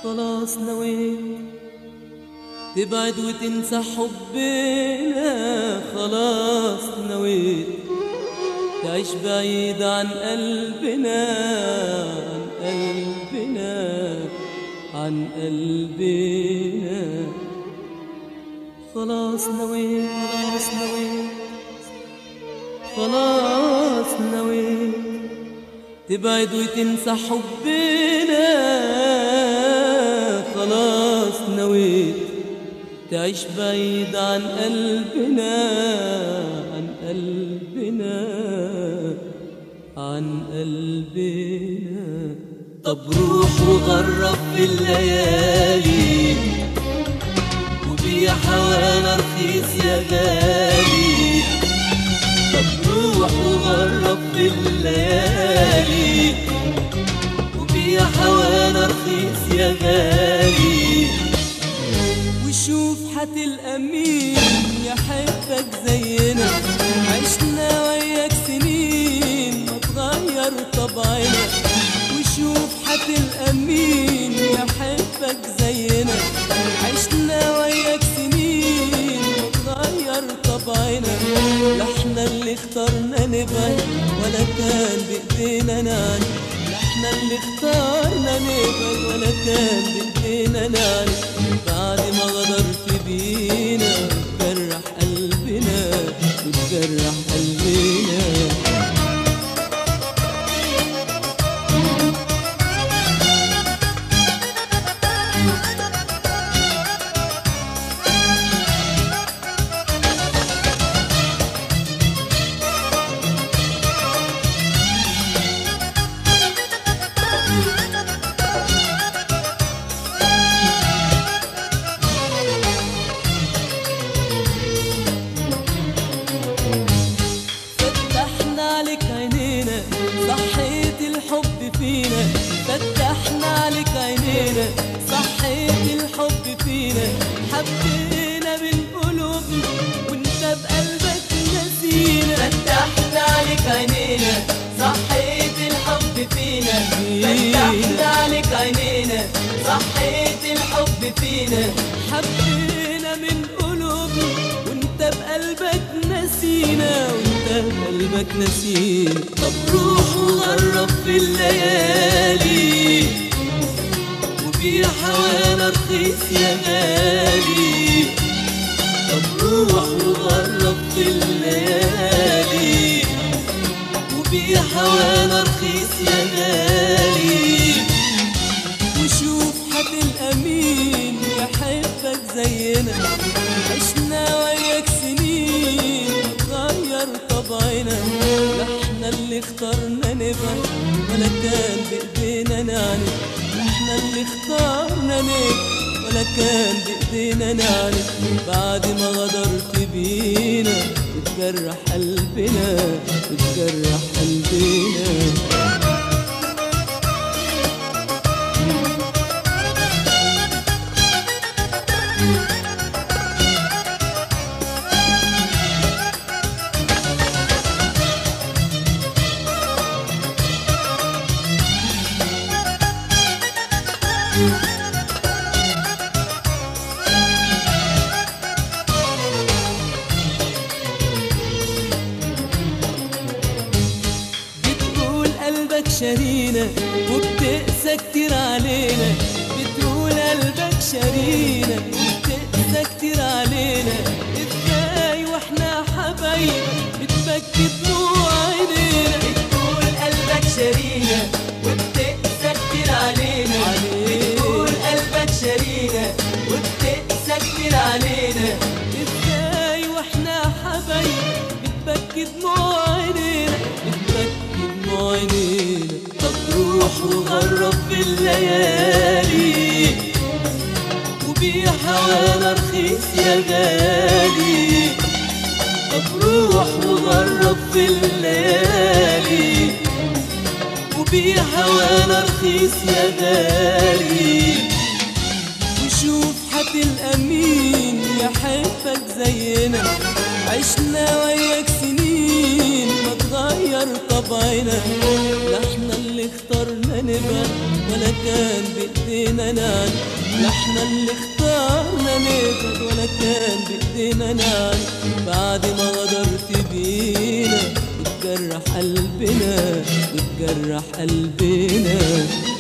خلاص نويت تبعد وتنسى حبنا خلاص نويت تعيش بعيد عن قلبنا عن قلبنا عن قلبنا خلاص نويت خلاص نويت خلاص نويت تبعد وتنسى حبنا خلاص نويت تعيش بعيد عن قلبنا عن قلبنا عن قلبنا طب روح وغرب في الليالي وبيع حوانا رخيص يا غالي طب روح وغرب في الليالي وبيع حوانا رخيص يا غالي وشوف حتلقى مين يحبك زينا عشنا وياك سنين ما تغير طبعنا وشوف حتلقى مين يحبك زينا عشنا وياك سنين ما تغير طبعنا لا احنا اللي اخترنا نبعد ولا كان بايدينا نعرف لا احنا اللي اخترنا نبعد ولا كان بايدينا نعرف بعد ما غدرت بينا وتجرح قلبنا وتجرح قلبنا فتحنا عليك عينينا صحيت الحب فينا فتحنا عليك عينينا صحيت الحب فينا حبينا من قلوبنا وانت بقلبك نسينا فتحنا عليك عينينا صحيت الحب فينا فتحنا عليك عينينا صحيت الحب فينا حبينا من قلوبنا وانت بقلبك نسينا وانت بقلبك نسينا طب روح وغرب في الليالي وبيع حوانا رخيص يا غالي طب روح وغرب في الليالي وبيع حوانا رخيص يا غالي وشوف حتلقى مين يحبك زينا عشنا وياك سنين غير طبعنا لا احنا اللي اخترنا نبعد ولا كان بايدينا نعرف لا احنا اللي اخترنا نبعد ولا كان بايدينا نعرف بعد ما غدرت بينا وتجرح قلبنا وتجرح قلبنا بتقول قلبك شارينا وبتقسى كتير علينا بتقول قلبك شارينا وبتقسى كتير علينا ازاي واحنا حبايب بتبكي دموع عينينا بتقول قلبك شارينا وبتقسى كتير علينا علينا. بتقول قلبك شارينا وبتقسى كتير علينا ازاي واحنا حبايب بتبكي دموع عينينا بتبكي دموع عينينا طب روح وغرب في الليالي وبيع حوانا رخيص يا غالي طب روح وغرب في الليالي وبيع حوانا رخيص يا غالي وشوف حتلقى مين يحبك زينا عشنا وياك سنين ما تغير طبعنا لا احنا اللي اخترنا نبعد ولا كان بإيدينا نعد لا احنا اللي اخترنا نبعد ولا كان بإيدينا نعد بعد ما غدرت بينا وتجرح قلبنا وتجرح قلبنا